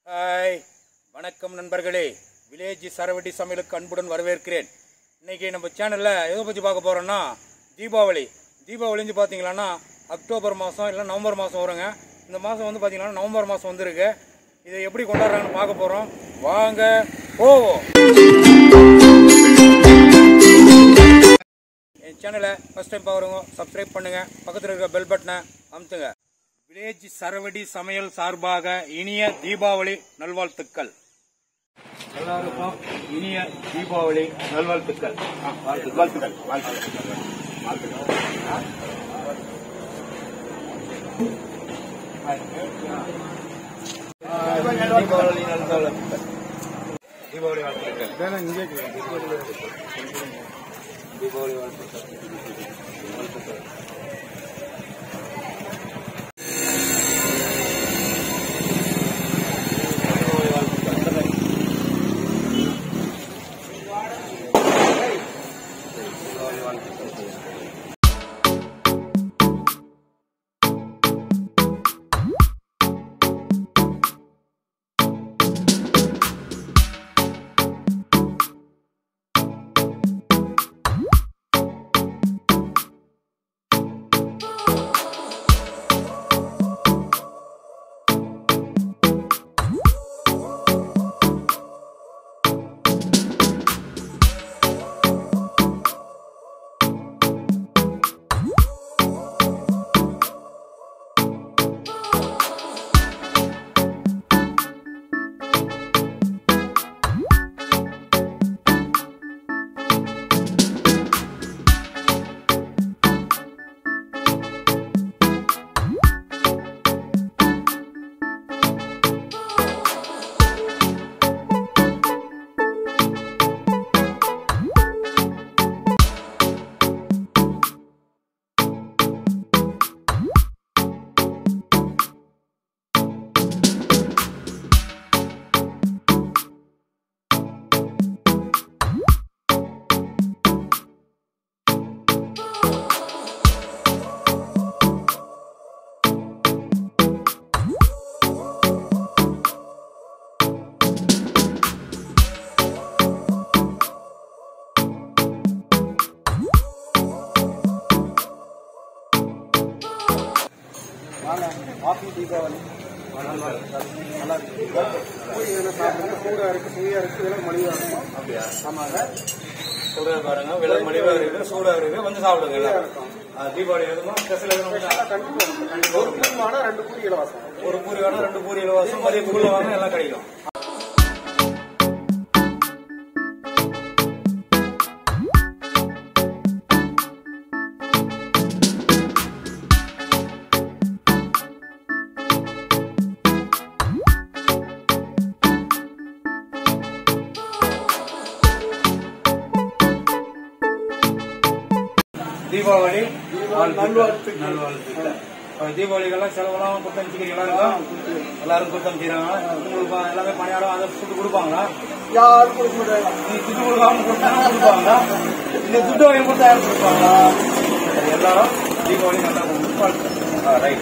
Hi வணக்கம் நண்பர்களே village சரவெட்டி சமையலுக்கு அன்புடன் வரவேற்கிறேன் இன்னைக்கு நம்ம சேனலில் எதை பற்றி பார்க்க போகிறோன்னா தீபாவளி தீபாவளி வந்து பார்த்தீங்களான்னா அக்டோபர் மாதம் இல்லை நவம்பர் மாதம் வருங்க இந்த மாதம் வந்து பார்த்தீங்கன்னா நவம்பர் மாதம் வந்திருக்கு இதை எப்படி கொண்டாடுறாங்கன்னு பார்க்க போகிறோம் வாங்க போவோம் என் சேனலை ஃபஸ்ட் டைம் பார்க்குறவங்க சப்ஸ்கிரைப் பண்ணுங்கள் பக்கத்தில் இருக்க பெல் பட்டனை அமுத்துங்க வில்லேஜ் சரவடி சமையல் சார்பாக இனிய தீபாவளி நல்வாழ்த்துக்கள் எல்லாருக்கும் இனிய தீபாவளி நல்வாழ்த்துக்கள் ஆ, வாழ்த்து- வாழ்த்துக்கள் வாழ்த்துக்கள் தீபாவளி நல்வாழ்த்துக்கள் தீபாவளி வாழ்த்துக்கள் தீபாவளி வாழ்த்துக்கள் வாழ்த்துக்கள் தீபாவளி வாழ்த்துக்கள் தீபாவளி வாழ்த்துக்கள் ஹாப்பி தீபாவளி நல்லா இருக்கு பூரி வேணும் சாப்பிடுங்க சூடாக இருக்கு சுவையாக இருக்கு இதெல்லாம் மலிவாக இருக்கும் அப்படியா ஆமாங்க சூடா பாருங்க விலை மலிவா இருக்கு சூடா இருக்கு வந்து சாப்பிடுங்க எல்லாரும் ஆ, தீபாவளி எதுவும் ஸ்பெஷல் எதுவும் கண்டிப்பாக ஒரு பூரி வாங்கினா ரெண்டு பூரி இலவசம் ஒரு பூரி வேணும் ரெண்டு பூரி இலவசம் மதிய பொருள் வாங்க எல்லாம் கிடைக்கும் தீபாவளி நல்வாழ்த்துக்கள் நல்வாழ்த்துக்கள் இப்ப தீபாவளிக்கெல்லாம் செலவெல்லாம் கொடுத்தனுச்சிக்கிறீங்க எல்லாருக்கும் எல்லாரும் கொடுத்தனுச்சிக்கிறாங்க உங்களுக்கு எல்லாமே பணியாரம் அதை ஃபுட்டு கொடுப்பாங்களா யாரும் கொடுக்க முடியாது நீ துட்டு கொடுக்காம கொடுத்தா கொடுப்பாங்களா இந்த துட்டு வாங்கி கொடுத்தா யாரும் கொடுப்பாங்களா சரி, எல்லாரும் தீபாவளி நல்லா கொடுப்பாங்க ரைட்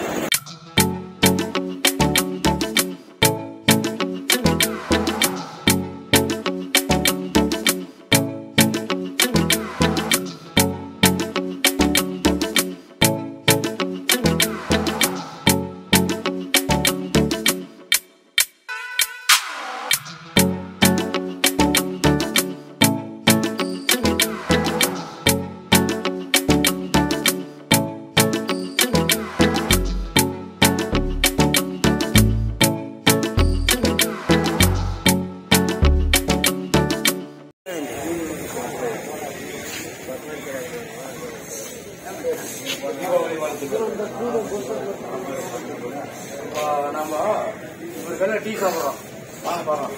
தீபாவளி வாழ்த்துக்கள் இப்போ நம்ம ஒரு கடை டீ சாப்பிட்றோம் வாங்க போகிறோம்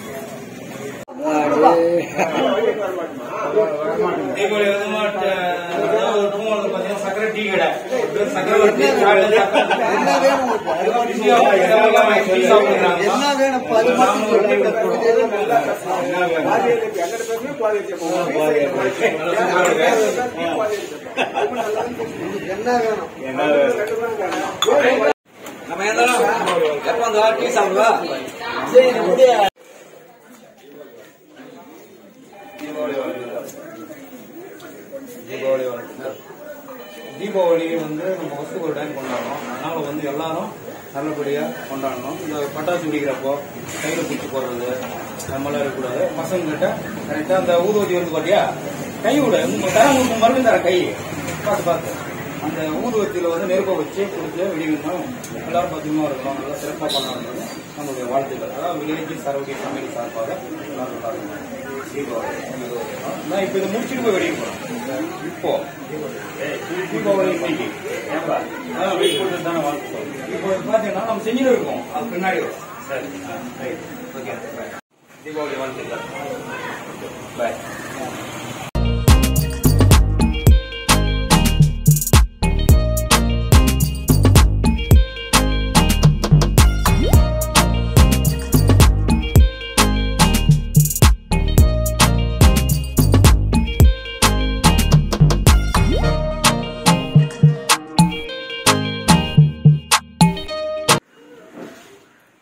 தீபாவளி வந்து ஒரு பூங்கல் பார்த்தீங்கன்னா சக்கரை டீ கடை சக்கரை ஒரு டீ கடை டீ சாப்பிடுறாங்க என்ன வேணும் இப்ப அது மட்டும் என்ன வேணும் எங்கிட்ட பேசுமே குவாலிட்டி என்ன வேணும் என்ன வேணும் நம்ம எந்த எப்போ அந்த டீ சாப்பிடுவா தீபாவளி வாழ்த்துக்கள். தீபாவளி வாழ்த்துக்கள். தீபாவளி வந்து நம்ம வருஷத்துக்கு ஒரு டைம் கொண்டாடுறோம் அதனால வந்து எல்லாரும் நல்லபடியா கொண்டாடணும் இந்த பட்டாசு வெடிக்கிறப்போ கையில பிடிச்சி போடுறது நம்மளாம் இருக்கக்கூடாது பசங்க கிட்ட கரெக்டா அந்த ஊதுவத்தி வந்து பாத்தியா கை விட உங்க தரம் உங்களுக்கு மறுபடியும் தர கை பார்த்து பார்த்து அந்த ஊதுவத்தியில வந்து நெருப்பை வச்சு கொடுத்து வெடிக்கணும் எல்லாரும் பத்திரமா இருக்கணும் நல்லா சிறப்பாக கொண்டாடணும் நம்மளுடைய வாழ்த்துக்கள் அதாவது வில்லேஜ் சரவடி சமையல் சார்பாக எல்லாரும் பாருங்க. தீபாவளி நான் இப்போ இதை முடிச்சுட்டு போய் வெடிக்க போறேன் இப்போ தீபாவளி இன்னைக்கு அதான் வெடி போட்டு தானே வாழ்த்து இப்போ பார்த்தீங்கன்னா நம்ம செஞ்சுட்டு இருக்கோம் அது பின்னாடி வரும் சரி ரைட் ஓகே பாய் தீபாவளி வாழ்த்துக்கள் பாய்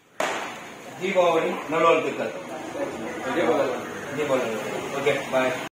தீபாவளி நல்வாழ்த்துக்கள் தீபாவளி ஓகே பாய்